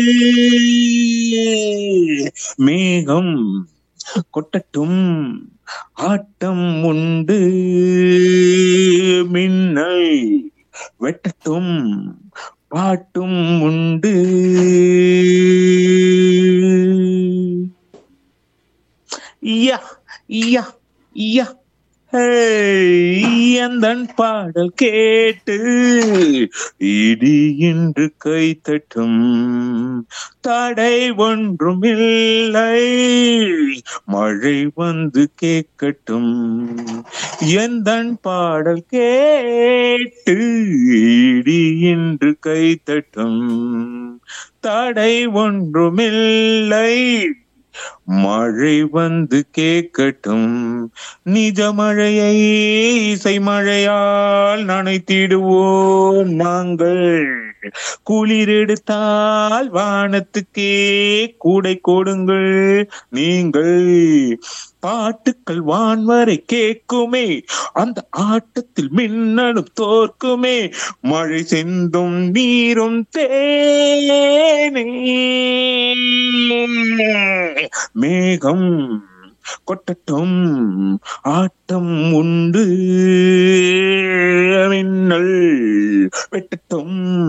மேகம் கொட்டட்டும் ஆட்டம் உண்டு மின்னல் வெட்டட்டும் பாட்டும் உண்டு யா யா யா எந்தன் பாடல் கேட்டு இடி இன்று கை தட்டும் தடை ஒன்றும் இல்லை மழை வந்து கேட்கட்டும் எந்தன் பாடல் கேட்டு இடி இன்று கை தட்டும் தடை ஒன்றுமில்லை மழை வந்து கேட்கட்டும் நிஜ மழையை இசை மழையால் நனைத்திடுவோம் நாங்கள் குளிர் எடுத்தால் வானத்துக்கே கூடை கொடுங்கள் நீங்கள் பாட்டுக்கள் வான்வரை கேட்குமே அந்த ஆட்டத்தில் மின்னலும் தோற்குமே மழை செந்தும் நீரும் தேனே மேகம் கொட்டட்டும் ஆட்டம் உண்டு மின்னல் வெட்டட்டும்